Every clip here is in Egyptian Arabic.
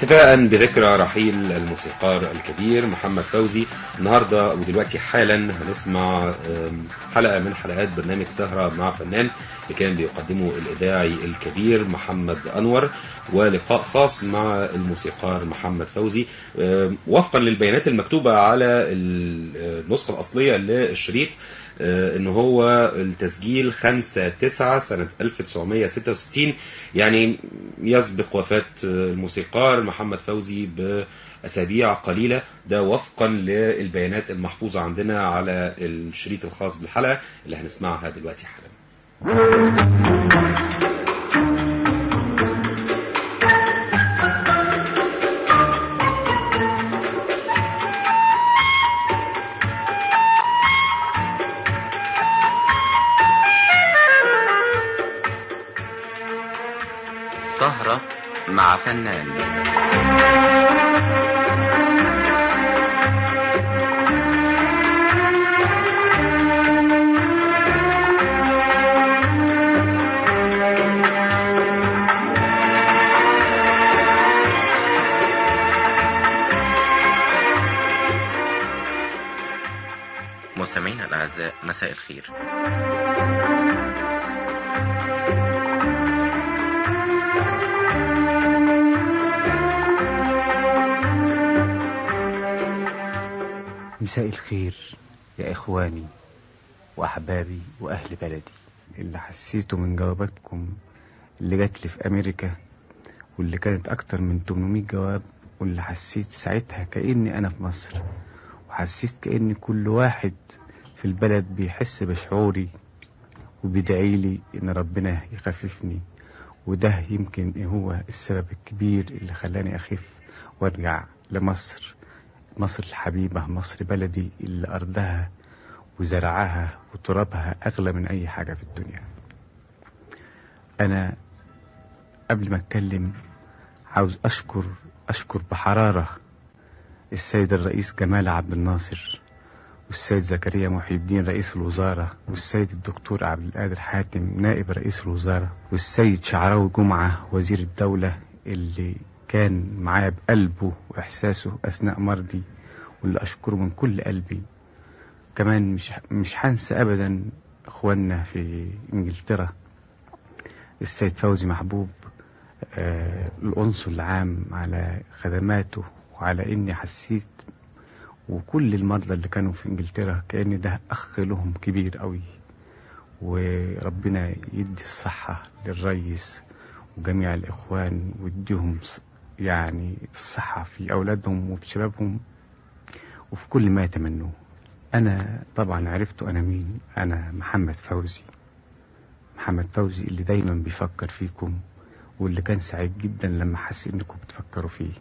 احتفاء بذكرى رحيل الموسيقار الكبير محمد فوزي النهارده ودلوقتي حالا هنسمع آم، حلقه من حلقات برنامج سهره مع فنان اللي كان بيقدمه الاذاعي الكبير محمد انور ولقاء خاص مع الموسيقار محمد فوزي آم، وفقا للبيانات المكتوبه على ال- النسخه الاصليه للشريط آه، ان هو التسجيل 5 9 سنة 1966 يعني يسبق وفاة آه، الموسيقار محمد فوزي بأسابيع قليلة ده وفقا للبيانات المحفوظة عندنا على الشريط الخاص بالحلقة اللي هنسمعها دلوقتي حالا سهرة مع فنان مستمعينا الأعزاء مساء الخير مساء الخير يا إخواني وأحبابي وأهل بلدي اللي حسيته من جواباتكم اللي جات لي في أمريكا واللي كانت أكتر من 800 جواب واللي حسيت ساعتها كأني أنا في مصر وحسيت كأن كل واحد في البلد بيحس بشعوري وبيدعي لي إن ربنا يخففني وده يمكن هو السبب الكبير اللي خلاني أخف وأرجع لمصر مصر الحبيبة مصر بلدي اللي أرضها وزرعها وترابها أغلى من أي حاجة في الدنيا أنا قبل ما أتكلم عاوز أشكر أشكر بحرارة السيد الرئيس جمال عبد الناصر والسيد زكريا محي الدين رئيس الوزارة والسيد الدكتور عبد القادر حاتم نائب رئيس الوزارة والسيد شعراوي جمعة وزير الدولة اللي كان معايا بقلبه وإحساسه أثناء مرضي واللي أشكره من كل قلبي كمان مش مش هنسى أبدا إخواننا في إنجلترا السيد فوزي محبوب آه القنصل العام على خدماته وعلى إني حسيت وكل المرضى اللي كانوا في إنجلترا كأن ده أخ لهم كبير قوي وربنا يدي الصحة للريس وجميع الإخوان ويديهم ص- يعني الصحة في أولادهم وفي شبابهم وفي كل ما يتمنوه أنا طبعا عرفت أنا مين أنا محمد فوزي محمد فوزي اللي دايما بيفكر فيكم واللي كان سعيد جدا لما حس إنكم بتفكروا فيه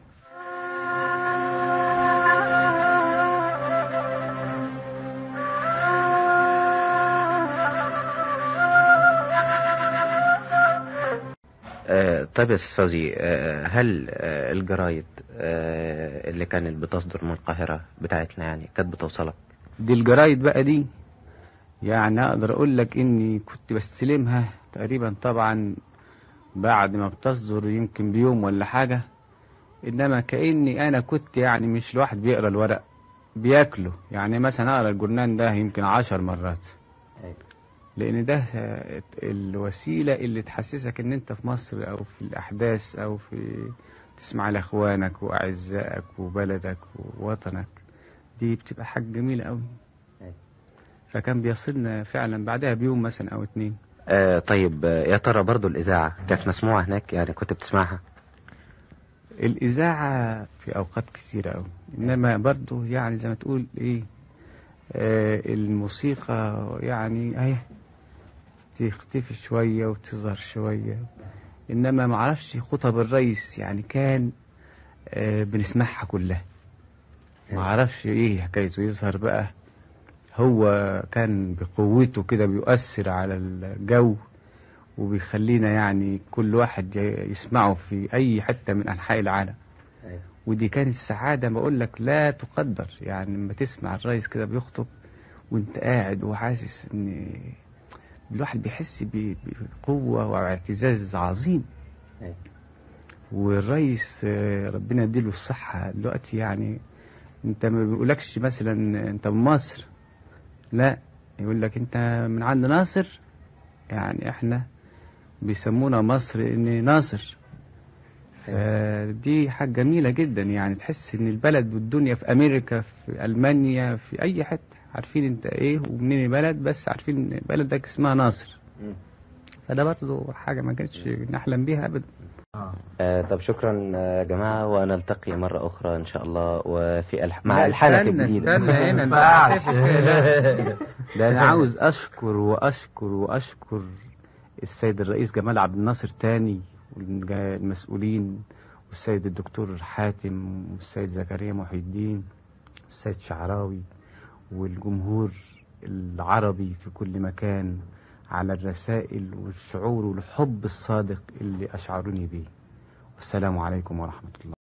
آه، طيب يا استاذ فوزي آه، هل آه، الجرايد آه، اللي كانت بتصدر من القاهرة بتاعتنا يعني كانت بتوصلك دي الجرايد بقى دي يعني اقدر اقول لك اني كنت بستلمها تقريبا طبعا بعد ما بتصدر يمكن بيوم ولا حاجة انما كأني انا كنت يعني مش الواحد بيقرا الورق بياكله يعني مثلا اقرا الجورنان ده يمكن عشر مرات أيوة. لان ده الوسيلة اللي تحسسك ان انت في مصر او في الاحداث او في تسمع لاخوانك واعزائك وبلدك ووطنك دي بتبقى حاجة جميلة قوي أيوة. فكان بيصلنا فعلا بعدها بيوم مثلا او اتنين آه، طيب آه، يا ترى برضو الإذاعة كانت مسموعة هناك يعني كنت بتسمعها الإذاعة في أوقات كثيرة أوي إنما برضو يعني زي ما تقول إيه آه الموسيقى يعني أهي تختفي شوية وتظهر شوية إنما معرفش خطب الرئيس يعني كان آه بنسمعها كلها معرفش إيه حكايته يظهر بقى هو كان بقوته كده بيؤثر على الجو وبيخلينا يعني كل واحد ي- يسمعه في أي حتة من أنحاء العالم أيوة. ودي كانت سعادة بقول لك لا تقدر يعني لما تسمع الرئيس كده بيخطب وانت قاعد وحاسس ان الواحد بيحس ب- بقوة واعتزاز عظيم أيوة. والرئيس آه، ربنا يديله الصحة دلوقتي يعني انت ما بيقولكش مثلا انت من مصر لا يقول لك انت من عند ناصر يعني احنا بيسمونا مصر ان ناصر فدي حاجة جميلة جدا يعني تحس ان البلد والدنيا في امريكا في المانيا في اي حتة عارفين انت ايه ومنين البلد بس عارفين ان بلدك اسمها ناصر مم. فده برضه حاجة ما كانتش نحلم بيها ابدا آه طب شكرا يا جماعة ونلتقي مرة أخرى إن شاء الله وفي الح... مع لا، الحلقة استنى الجديدة استنى هنا انت هتقفل. ده انا عاوز اشكر واشكر واشكر السيد الرئيس جمال عبد الناصر تاني والمسؤولين والسيد الدكتور حاتم والسيد زكريا محي الدين والسيد شعراوي والجمهور العربي في كل مكان على الرسائل والشعور والحب الصادق اللي أشعروني به والسلام عليكم ورحمة الله